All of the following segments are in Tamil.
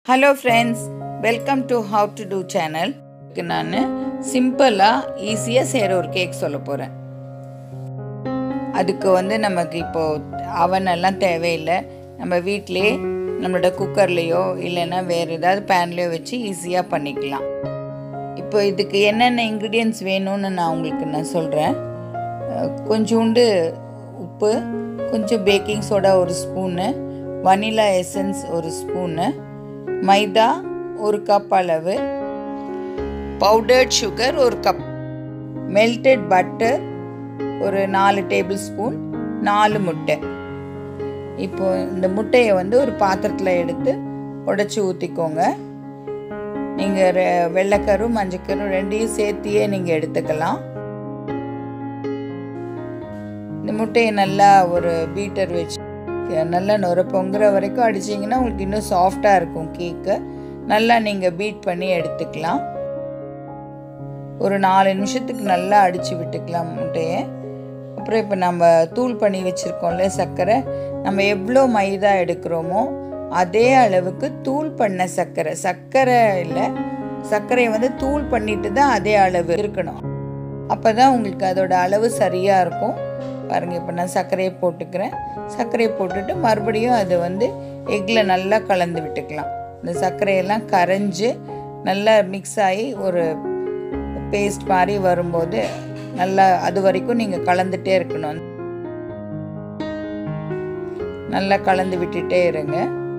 hello friends welcome to how to do channel நான் சிம்பிளாக ஈஸியாக செய்கிற ஒரு கேக் சொல்ல போகிறேன் அதுக்கு வந்து நமக்கு இப்போது அவன் எல்லாம் தேவையில்லை நம்ம வீட்டிலே நம்மளோட குக்கர்லேயோ இல்லைன்னா வேறு ஏதாவது பேன்லேயோ வச்சு ஈஸியாக பண்ணிக்கலாம் இப்போ இதுக்கு என்னென்ன இன்க்ரீடியன்ஸ் வேணும்னு நான் உங்களுக்கு நான் சொல்கிறேன் கொஞ்சோண்டு உப்பு கொஞ்சம் பேக்கிங் சோடா ஒரு ஸ்பூனு வனிலா எசன்ஸ் ஒரு ஸ்பூனு மைதா ஒரு கப் அளவு பவுடர்ட் சுகர் ஒரு கப் மெல்டட் பட்டர் ஒரு நாலு டேபிள் ஸ்பூன் நாலு முட்டை இப்போ இந்த முட்டையை வந்து ஒரு பாத்திரத்தில் எடுத்து உடச்சி ஊற்றிக்கோங்க நீங்கள் வெள்ளைக்கரும் மஞ்சக்கரும் ரெண்டையும் சேர்த்தியே நீங்கள் எடுத்துக்கலாம் இந்த முட்டையை நல்லா ஒரு பீட்டர் வச்சு நல்லா நுர பொங்குற வரைக்கும் அடிச்சிங்கன்னா உங்களுக்கு இன்னும் சாஃப்டாக இருக்கும் கேக்கு நல்லா நீங்கள் பீட் பண்ணி எடுத்துக்கலாம் ஒரு நாலு நிமிஷத்துக்கு நல்லா அடித்து விட்டுக்கலாம் முட்டையை அப்புறம் இப்போ நம்ம தூள் பண்ணி வச்சுருக்கோம்ல சர்க்கரை நம்ம எவ்வளோ மைதா எடுக்கிறோமோ அதே அளவுக்கு தூள் பண்ண சர்க்கரை சர்க்கரை இல்லை சர்க்கரையை வந்து தூள் பண்ணிட்டு தான் அதே அளவு இருக்கணும் அப்போ தான் உங்களுக்கு அதோட அளவு சரியாக இருக்கும் பாருங்கள் இப்போ நான் சர்க்கரையை போட்டுக்கிறேன் சர்க்கரையை போட்டுட்டு மறுபடியும் அது வந்து எக்கில் நல்லா கலந்து விட்டுக்கலாம் இந்த சர்க்கரையெல்லாம் கரைஞ்சி நல்லா மிக்ஸ் ஆகி ஒரு பேஸ்ட் மாதிரி வரும்போது நல்லா அது வரைக்கும் நீங்கள் கலந்துட்டே இருக்கணும் நல்லா கலந்து விட்டுட்டே இருங்க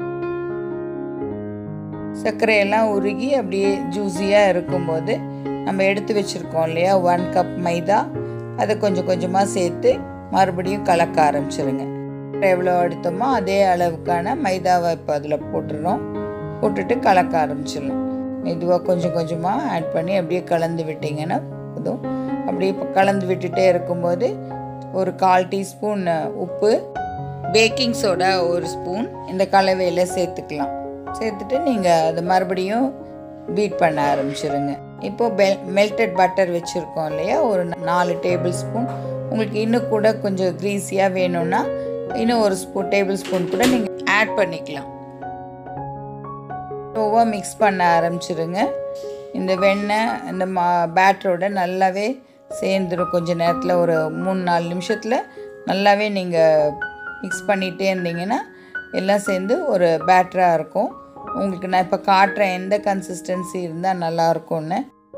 சர்க்கரையெல்லாம் உருகி அப்படியே ஜூஸியாக இருக்கும்போது நம்ம எடுத்து வச்சுருக்கோம் இல்லையா ஒன் கப் மைதா அதை கொஞ்சம் கொஞ்சமாக சேர்த்து மறுபடியும் கலக்க ஆரம்பிச்சிருங்க எவ்வளோ எடுத்தோமோ அதே அளவுக்கான மைதாவை இப்போ அதில் போட்டுறோம் போட்டுட்டு கலக்க ஆரம்பிச்சிடலாம் மெதுவாக கொஞ்சம் கொஞ்சமாக ஆட் பண்ணி அப்படியே கலந்து விட்டிங்கன்னா போதும் அப்படியே இப்போ கலந்து விட்டுட்டே இருக்கும்போது ஒரு கால் டீஸ்பூன் உப்பு பேக்கிங் சோடா ஒரு ஸ்பூன் இந்த கலவையில் சேர்த்துக்கலாம் சேர்த்துட்டு நீங்கள் அதை மறுபடியும் பீட் பண்ண ஆரம்பிச்சிருங்க இப்போது பெ மெல்டட் பட்டர் வச்சுருக்கோம் இல்லையா ஒரு நாலு டேபிள் ஸ்பூன் உங்களுக்கு இன்னும் கூட கொஞ்சம் க்ரீஸியாக வேணும்னா இன்னும் ஒரு ஸ்பூன் டேபிள் ஸ்பூன் கூட நீங்கள் ஆட் பண்ணிக்கலாம் ஸ்லோவாக மிக்ஸ் பண்ண ஆரம்பிச்சிருங்க இந்த வெண்ணெய் இந்த மா பேட்டரோட நல்லாவே சேர்ந்துடும் கொஞ்சம் நேரத்தில் ஒரு மூணு நாலு நிமிஷத்தில் நல்லாவே நீங்கள் மிக்ஸ் பண்ணிகிட்டே இருந்தீங்கன்னா எல்லாம் சேர்ந்து ஒரு பேட்டராக இருக்கும் உங்களுக்கு நான் இப்போ காட்டுறேன் எந்த கன்சிஸ்டன்சி இருந்தால் நல்லாயிருக்கும்னு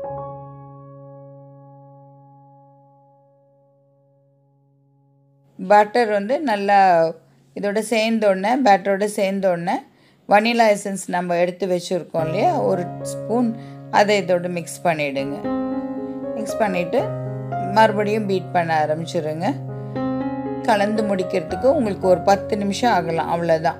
பட்டர் வந்து நல்லா இதோட சேர்ந்தோடனே பேட்டரோட சேர்ந்தோடனே வனிலா எசன்ஸ் நம்ம எடுத்து வச்சுருக்கோம் இல்லையா ஒரு ஸ்பூன் அதை இதோட மிக்ஸ் பண்ணிவிடுங்க மிக்ஸ் பண்ணிவிட்டு மறுபடியும் பீட் பண்ண ஆரம்பிச்சிடுங்க கலந்து முடிக்கிறதுக்கு உங்களுக்கு ஒரு பத்து நிமிஷம் ஆகலாம் அவ்வளோதான்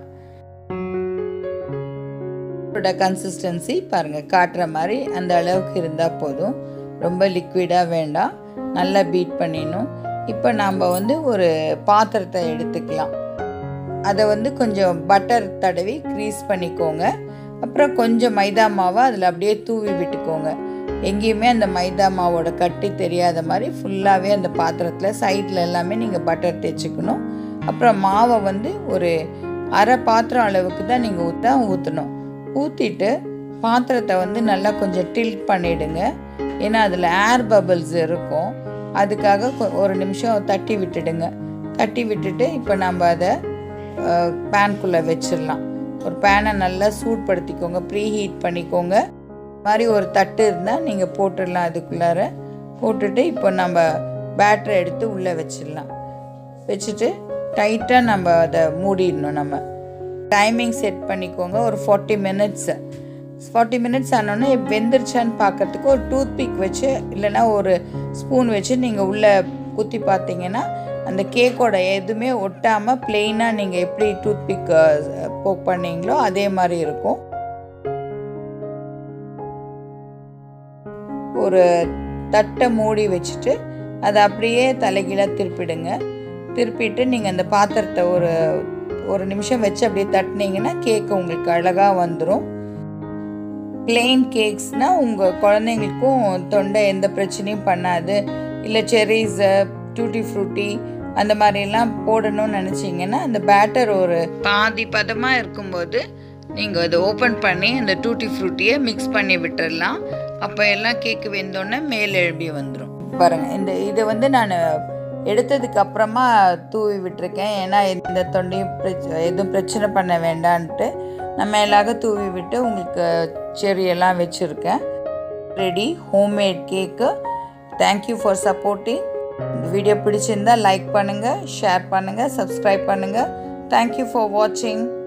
இதோட கன்சிஸ்டன்சி பாருங்கள் காட்டுற மாதிரி அந்த அளவுக்கு இருந்தால் போதும் ரொம்ப லிக்விடாக வேண்டாம் நல்லா பீட் பண்ணிடணும் இப்போ நாம் வந்து ஒரு பாத்திரத்தை எடுத்துக்கலாம் அதை வந்து கொஞ்சம் பட்டர் தடவி க்ரீஸ் பண்ணிக்கோங்க அப்புறம் கொஞ்சம் மைதா மாவை அதில் அப்படியே தூவி விட்டுக்கோங்க எங்கேயுமே அந்த மைதா மாவோட கட்டி தெரியாத மாதிரி ஃபுல்லாகவே அந்த பாத்திரத்தில் சைடில் எல்லாமே நீங்கள் பட்டர் தேய்ச்சிக்கணும் அப்புறம் மாவை வந்து ஒரு அரை பாத்திரம் அளவுக்கு தான் நீங்கள் ஊற்ற ஊற்றணும் ஊற்றிட்டு பாத்திரத்தை வந்து நல்லா கொஞ்சம் டில்ட் பண்ணிவிடுங்க ஏன்னா அதில் ஏர் பபிள்ஸ் இருக்கும் அதுக்காக ஒரு நிமிஷம் தட்டி விட்டுடுங்க தட்டி விட்டுட்டு இப்போ நம்ம அதை பேன்குள்ளே வச்சிடலாம் ஒரு பேனை நல்லா சூட்படுத்திக்கோங்க ப்ரீ ஹீட் பண்ணிக்கோங்க மாதிரி ஒரு தட்டு இருந்தால் நீங்கள் போட்டுடலாம் அதுக்குள்ளார போட்டுட்டு இப்போ நம்ம பேட்டரை எடுத்து உள்ளே வச்சிடலாம் வச்சுட்டு டைட்டாக நம்ம அதை மூடிடணும் நம்ம டைமிங் செட் பண்ணிக்கோங்க ஒரு ஃபார்ட்டி மினிட்ஸ் ஃபார்ட்டி மினிட்ஸ் ஆனோடனே வெந்துருச்சான்னு பார்க்கறதுக்கு ஒரு டூத் பிக் வச்சு இல்லைன்னா ஒரு ஸ்பூன் வச்சு நீங்கள் உள்ளே குத்தி பார்த்தீங்கன்னா அந்த கேக்கோட எதுவுமே ஒட்டாமல் பிளெயினாக நீங்கள் எப்படி டூத் பிக் போக் பண்ணீங்களோ அதே மாதிரி இருக்கும் ஒரு தட்டை மூடி வச்சுட்டு அதை அப்படியே தலைகீழாக திருப்பிடுங்க திருப்பிட்டு நீங்கள் அந்த பாத்திரத்தை ஒரு ஒரு நிமிஷம் வச்சு அப்படியே தட்டினீங்கன்னா கேக்கு உங்களுக்கு அழகாக வந்துடும் பிளெயின் கேக்ஸ்னால் உங்கள் குழந்தைங்களுக்கும் தொண்டை எந்த பிரச்சனையும் பண்ணாது இல்லை செரிஸு டூட்டி ஃப்ரூட்டி அந்த மாதிரிலாம் போடணும்னு நினச்சிங்கன்னா அந்த பேட்டர் ஒரு பாதி பதமாக இருக்கும்போது நீங்கள் இதை ஓப்பன் பண்ணி அந்த டூட்டி ஃப்ரூட்டியை மிக்ஸ் பண்ணி விட்டுடலாம் அப்போ எல்லாம் கேக்கு வெந்தோடனே மேலே எழுப்பி வந்துடும் பாருங்கள் இந்த இதை வந்து நான் எடுத்ததுக்கு அப்புறமா தூவி விட்டுருக்கேன் ஏன்னா எந்த தொண்டையும் பிரச்ச எதுவும் பிரச்சனை பண்ண வேண்டான்ட்டு நான் மேலாக தூவி விட்டு உங்களுக்கு செரியெல்லாம் வச்சுருக்கேன் ready homemade cake thank you for supporting video பிடிச்சிருந்தா லைக் பண்ணுங்கள் ஷேர் பண்ணுங்கள் சப்ஸ்கிரைப் பண்ணுங்கள் தேங்க்யூ ஃபார் வாட்சிங்